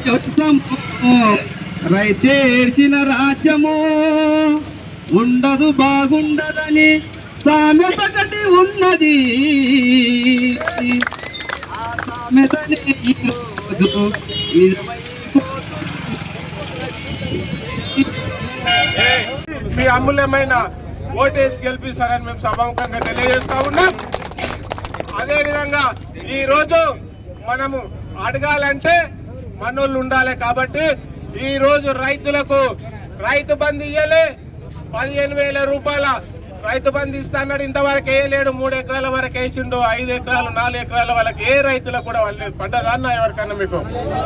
వ్యవసము రైతేర్చిన రాజ్యము ఉండదు బాగుండదని సామెతకటి ఉన్నది ఆ సామెతని ఈరోజు మీ అమూల్యమైన ఓటేసి గెలిపిస్తారని మేము సభాముఖంగా తెలియజేస్తా ఉన్నాం అదే విధంగా ఈ రోజు మనము అడగాలంటే మనోళ్ళు ఉండాలి కాబట్టి ఈ రోజు రైతులకు రైతు బంధు ఇయ్యలే పదిహేను వేల రూపాయల రైతు బంధు ఇస్తాడు ఇంతవరకు వేయలేడు మూడు ఎకరాల వరకు వేసిండు ఐదు ఎకరాలు నాలుగు ఎకరాల వాళ్ళకి ఏ రైతులకు కూడా వాళ్ళు పడ్డదా అన్న ఎవరికన్నా మీకు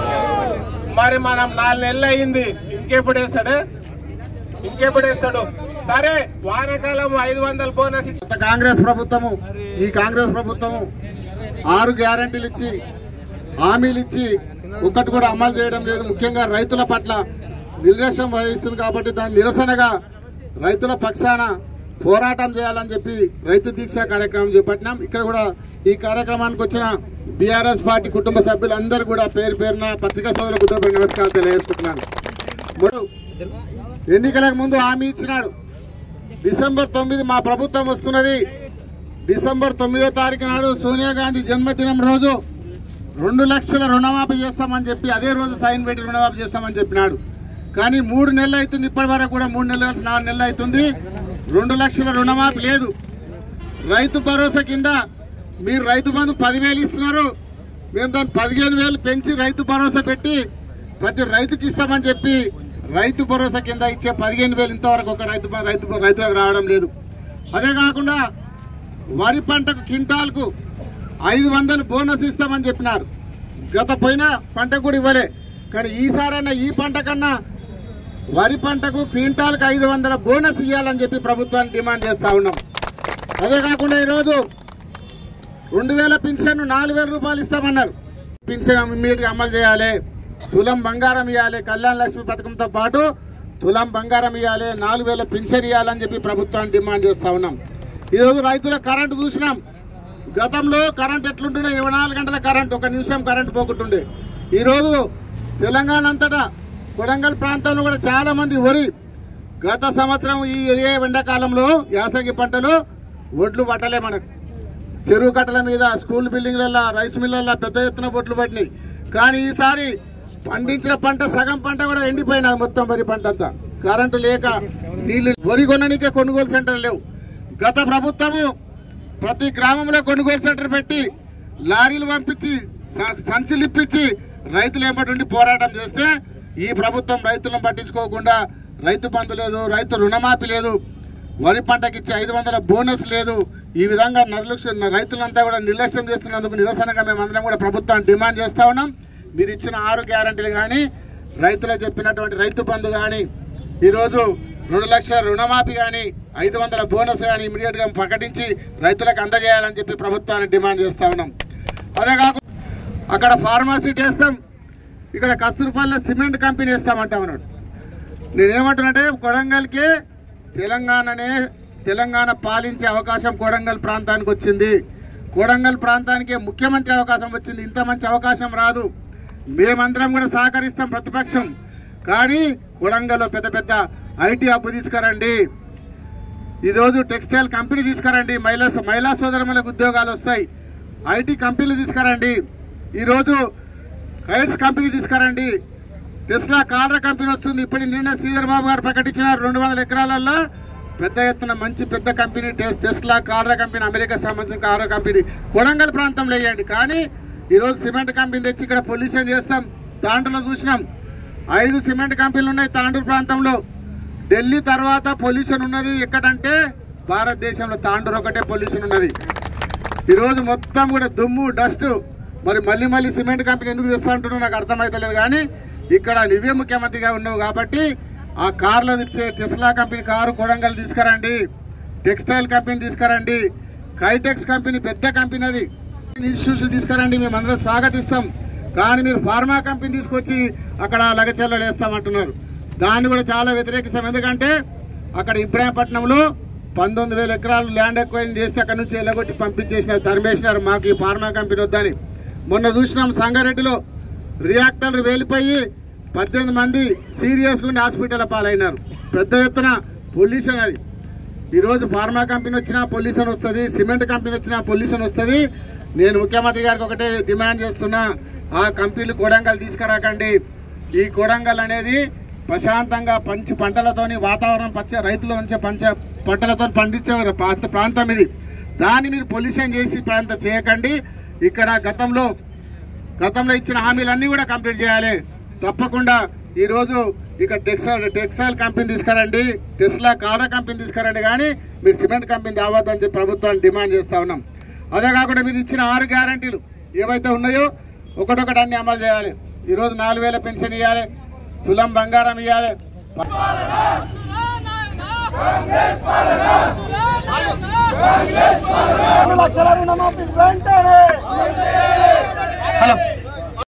మరి మనం నాలుగు నెలలు అయింది ఇంకెప్పుడు వేస్తాడు ఇంకెప్పుడు వేస్తాడు సరే వానాకాలం ఐదు వందల బోనస్ ఇచ్చి గత కాంగ్రెస్ ప్రభుత్వము ఈ కాంగ్రెస్ ప్రభుత్వము ఆరు గ్యారంటీలు ఇచ్చి హామీలు ఇచ్చి ఒక్కటి కూడా అమలు చేయడం లేదు ముఖ్యంగా రైతుల పట్ల నిర్లక్ష్యం వహిస్తుంది కాబట్టి దాని నిరసనగా రైతుల పక్షాన పోరాటం చేయాలని చెప్పి రైతు దీక్ష కార్యక్రమం చేపట్టినాం ఇక్కడ కూడా ఈ కార్యక్రమానికి వచ్చిన బీఆర్ఎస్ పార్టీ కుటుంబ సభ్యులందరూ కూడా పేరు పేరున పత్రికా సోదరులకు ఉద్యోగ నమస్కారాలు తెలియజేసుకుంటున్నాను మరో ఎన్నికలకు ముందు హామీ ఇచ్చినాడు డిసెంబర్ తొమ్మిది మా ప్రభుత్వం వస్తున్నది డిసెంబర్ తొమ్మిదో తారీఖు నాడు సోనియా గాంధీ జన్మదినం రోజు రెండు లక్షల రుణమాఫీ చేస్తామని చెప్పి అదే రోజు సైన్ పెట్టి రుణమాఫీ చేస్తామని చెప్పినాడు కానీ మూడు నెలలు అవుతుంది ఇప్పటి వరకు కూడా మూడు నెలలు కలిసి నాలుగు నెలలు అవుతుంది రెండు లక్షల రుణమాఫీ లేదు రైతు భరోసా కింద మీరు రైతు బంధు పదివేలు ఇస్తున్నారు మేము దాన్ని పదిహేను వేలు పెంచి రైతు భరోసా పెట్టి ప్రతి రైతుకి ఇస్తామని చెప్పి రైతు భరోసా కింద ఇచ్చే పదిహేను వేలు ఇంతవరకు ఒక రైతు బ- రైతు బ- రైతులకు రావడం లేదు అదే కాకుండా వరి పంటకు క్వింటాల్కు ఐదు వందలు బోనస్ ఇస్తామని చెప్పినారు గత పోయిన పంటకు కూడా ఇవ్వలే కానీ ఈసారైనా ఈ పంట కన్నా వరి పంటకు క్వింటాల్కి ఐదు వందల బోనస్ ఇవ్వాలని చెప్పి ప్రభుత్వాన్ని డిమాండ్ చేస్తా ఉన్నాం అదే కాకుండా ఈరోజు రెండు వేల పింఛన్ నాలుగు వేల రూపాయలు ఇస్తామన్నారు పింఛన్ ఇమ్మీడియట్గా అమలు చేయాలి తులం బంగారం ఇవ్వాలి కళ్యాణ లక్ష్మి పథకంతో పాటు తులం బంగారం ఇవ్వాలి నాలుగు వేల పింఛన్ ఇవ్వాలని చెప్పి ప్రభుత్వాన్ని డిమాండ్ చేస్తా ఉన్నాం ఈరోజు రైతుల కరెంటు చూసినాం గతంలో కరెంట్ ఎట్లుంటుండే ఇరవై నాలుగు గంటల కరెంట్ ఒక నిమిషం కరెంట్ పోకుంటుండే ఈరోజు తెలంగాణ అంతటా కొడంగల్ ప్రాంతంలో కూడా చాలా మంది వరి గత సంవత్సరం ఈ ఇదే ఎండాకాలంలో యాసంగి పంటలు ఒడ్లు పట్టలే మనకు చెరువు కట్టల మీద స్కూల్ బిల్డింగ్లలో రైస్ మిల్లల్లో పెద్ద ఎత్తున బొట్లు పట్టినాయి కానీ ఈసారి పండించిన పంట సగం పంట కూడా ఎండిపోయినది మొత్తం వరి పంట అంతా కరెంటు లేక నీళ్లు వరి కొనడానికే కొనుగోలు సెంటర్ లేవు గత ప్రభుత్వము ప్రతి గ్రామంలో కొనుగోలు సెంటర్ పెట్టి లారీలు పంపించి స- సంచులు ఇప్పించి రైతులు ఎంబడి ఉండి పోరాటం చేస్తే ఈ ప్రభుత్వం రైతులను పట్టించుకోకుండా రైతు బంధు లేదు రైతు రుణమాఫీ లేదు వరి పంటకి ఇచ్చే ఐదు వందల బోనస్ లేదు ఈ విధంగా నిర్లక్ష్యం రైతులంతా కూడా నిర్లక్ష్యం చేస్తున్నందుకు నిరసనగా మేమందరం కూడా ప్రభుత్వాన్ని డిమాండ్ చేస్తా ఉన్నాం మీరు ఇచ్చిన ఆరు గ్యారంటీలు కానీ రైతులకు చెప్పినటువంటి రైతు బంధు కానీ ఈరోజు రెండు లక్షల రుణమాఫీ కానీ ఐదు వందల బోనస్ కానీ ఇమీడియట్గా ప్రకటించి రైతులకు అందజేయాలని చెప్పి ప్రభుత్వాన్ని డిమాండ్ చేస్తా ఉన్నాం అదే కాకుండా అక్కడ ఫార్మాసిటీ వేస్తాం ఇక్కడ కస్తూర్పల్లి సిమెంట్ కంపెనీ వేస్తామంటాం అన్నాడు నేనేమంటున్నానంటే కొడంగల్కి తెలంగాణనే తెలంగాణ పాలించే అవకాశం కొడంగల్ ప్రాంతానికి వచ్చింది కొడంగల్ ప్రాంతానికి ముఖ్యమంత్రి అవకాశం వచ్చింది ఇంత మంచి అవకాశం రాదు మేమందరం కూడా సహకరిస్తాం ప్రతిపక్షం కానీ కొడంగల్లో పెద్ద పెద్ద ఐటీ హబ్ తీసుకురండి ఈరోజు టెక్స్టైల్ కంపెనీ తీసుకురండి మహిళా మహిళా సోదరులకు ఉద్యోగాలు వస్తాయి ఐటీ కంపెనీలు తీసుకురండి ఈరోజు కైట్స్ కంపెనీ తీసుకురండి టెస్లా కార్ల కంపెనీ వస్తుంది ఇప్పటి నిన్న శ్రీధర్ బాబు గారు ప్రకటించిన రెండు వందల ఎకరాలలో పెద్ద ఎత్తున మంచి పెద్ద కంపెనీ టెస్ టెస్లా కార్ల కంపెనీ అమెరికా సంబంధించిన కార్ల కంపెనీ కొడంగల్ ప్రాంతంలో వేయండి కానీ ఈరోజు సిమెంట్ కంపెనీ తెచ్చి ఇక్కడ పొల్యూషన్ చేస్తాం తాండూరులో చూసినాం ఐదు సిమెంట్ కంపెనీలు ఉన్నాయి తాండూరు ప్రాంతంలో ఢిల్లీ తర్వాత పొల్యూషన్ ఉన్నది ఎక్కడంటే భారతదేశంలో తాండూరు ఒకటే పొల్యూషన్ ఉన్నది ఈరోజు మొత్తం కూడా దుమ్ము డస్ట్ మరి మళ్ళీ మళ్ళీ సిమెంట్ కంపెనీ ఎందుకు తెస్తా అంటున్నావు నాకు అర్థమవుతలేదు కానీ ఇక్కడ నువ్వే ముఖ్యమంత్రిగా ఉన్నావు కాబట్టి ఆ కార్లో తెచ్చే టెస్లా కంపెనీ కారు కొడంగల్ తీసుకురండి టెక్స్టైల్ కంపెనీ తీసుకురండి కైటెక్స్ కంపెనీ పెద్ద కంపెనీ అది ఇన్స్టిట్యూషన్ తీసుకురండి మేము అందరం స్వాగతిస్తాం కానీ మీరు ఫార్మా కంపెనీ తీసుకొచ్చి అక్కడ లగచర్లలో వేస్తామంటున్నారు దాన్ని కూడా చాలా వ్యతిరేకిస్తాం ఎందుకంటే అక్కడ ఇబ్రాహీంపట్నంలో పంతొమ్మిది వేల ఎకరాలు ల్యాండ్ ఎక్వైన్ చేస్తే అక్కడ నుంచి ఎల్లగొట్టి పంపించేసినారు తరిమేసినారు మాకు ఈ ఫార్మా కంపెనీ వద్దని మొన్న చూసినాం సంగారెడ్డిలో రియాక్టర్లు వెళ్ళిపోయి పద్దెనిమిది మంది సీరియస్గా ఉండి హాస్పిటల్ పాలైనారు పెద్ద ఎత్తున పొల్యూషన్ అది ఈరోజు ఫార్మా కంపెనీ వచ్చినా పొల్యూషన్ వస్తుంది సిమెంట్ కంపెనీ వచ్చినా పొల్యూషన్ వస్తుంది నేను ముఖ్యమంత్రి గారికి ఒకటే డిమాండ్ చేస్తున్నా ఆ కంపెనీలు కొడంగల్ తీసుకురాకండి ఈ కొడంగల్ అనేది ప్రశాంతంగా పంచి పంటలతోని వాతావరణం పచ్చ రైతులు మంచి పంచ పంటలతో పండించే ప్రాంత ప్రాంతం ఇది దాన్ని మీరు పొల్యూషన్ చేసి ప్రాంతం చేయకండి ఇక్కడ గతంలో గతంలో ఇచ్చిన హామీలన్నీ కూడా కంప్లీట్ చేయాలి తప్పకుండా ఈరోజు ఇక టెక్స్టైల్ టెక్స్టైల్ కంపెనీ తీసుకురండి టెస్లా కారా కంపెనీ తీసుకురండి కానీ మీరు సిమెంట్ కంపెనీ తేవద్దని చెప్పి ప్రభుత్వాన్ని డిమాండ్ చేస్తా ఉన్నాం అదే కాకుండా మీరు ఇచ్చిన ఆరు గ్యారంటీలు ఏవైతే ఉన్నాయో ఒకటొకటి అన్ని అమలు చేయాలి ఈరోజు నాలుగు వేల పెన్షన్ ఇవ్వాలి తులం బంగారం ఇవ్వాలి రెండు లక్షల రుణమాఫీ వెంటనే హలో